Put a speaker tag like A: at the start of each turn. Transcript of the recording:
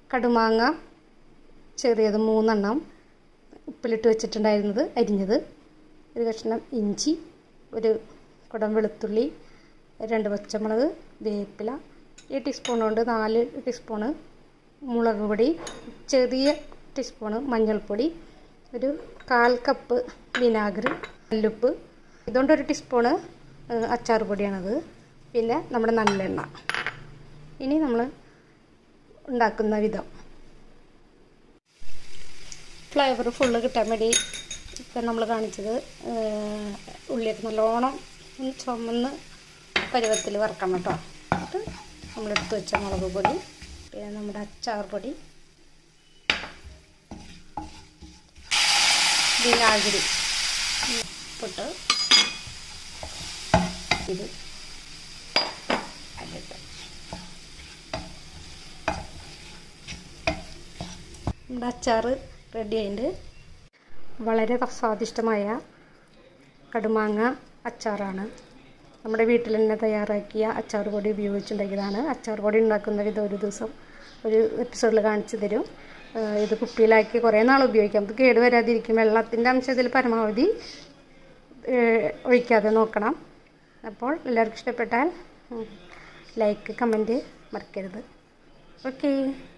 A: കടുമാങ്ങ ചെറിയത് മൂന്നെണ്ണം ഉപ്പിലിട്ട് വെച്ചിട്ടുണ്ടായിരുന്നത് അരിഞ്ഞത് ഒരു കഷ്ണം ഇഞ്ചി ഒരു കുടം വെളുത്തുള്ളി രണ്ട് പച്ചമുളക് വേപ്പില ഈ ടീസ്പൂൺ കൊണ്ട് നാല് ടീസ്പൂണ് മുളക് പൊടി ചെറിയ ടീസ്പൂണ് മഞ്ഞൾപ്പൊടി ഒരു കാൽ കപ്പ് വിനാഗിരി കല്ലുപ്പ് ഇതുകൊണ്ട് ഒരു ടീസ്പൂണ് അച്ചാർ പൊടിയാണത് പിന്നെ നമ്മുടെ നല്ലെണ്ണ ഇനി നമ്മൾ ഉണ്ടാക്കുന്ന വിധം ഫ്ലേവർ ഫുള്ള് കിട്ടാൻ വേണ്ടി ഇപ്പം നമ്മൾ കാണിച്ചത് ഉള്ളിയൊക്കെ നല്ലോണം ഒന്ന് ചുമന്ന് പരുവത്തിൽ വറക്കണം കേട്ടോ എന്നിട്ട് നമ്മളെടുത്ത് വെച്ച മുളക് പൊടി പിന്നെ നമ്മുടെ അച്ചാർ പൊടി വിനാഗിരി പൊട്ട് ഇത് അതിലിട്ട് നമ്മുടെ അച്ചാർ റെഡി ആയിട്ടുണ്ട് വളരെ സ്വാദിഷ്ടമായ കടുമാങ്ങ അച്ചാറാണ് നമ്മുടെ വീട്ടിൽ തന്നെ തയ്യാറാക്കിയ അച്ചാർ പൊടി ഉപയോഗിച്ചുണ്ടാക്കിയതാണ് അച്ചാർ പൊടി ഉണ്ടാക്കുന്ന വിധം ഒരു ദിവസം ഒരു എപ്പിസോഡിൽ കാണിച്ചു തരും ഇത് കുപ്പിയിലാക്കി കുറേ നാൾ ഉപയോഗിക്കാം ഇത് കേട് വരാതിരിക്കും വെള്ളത്തിൻ്റെ അംശത്തിൽ പരമാവധി ഒഴിക്കാതെ നോക്കണം അപ്പോൾ എല്ലാവർക്കും ഇഷ്ടപ്പെട്ടാൽ ലൈക്ക് കമൻറ്റ് മറക്കരുത് ഓക്കേ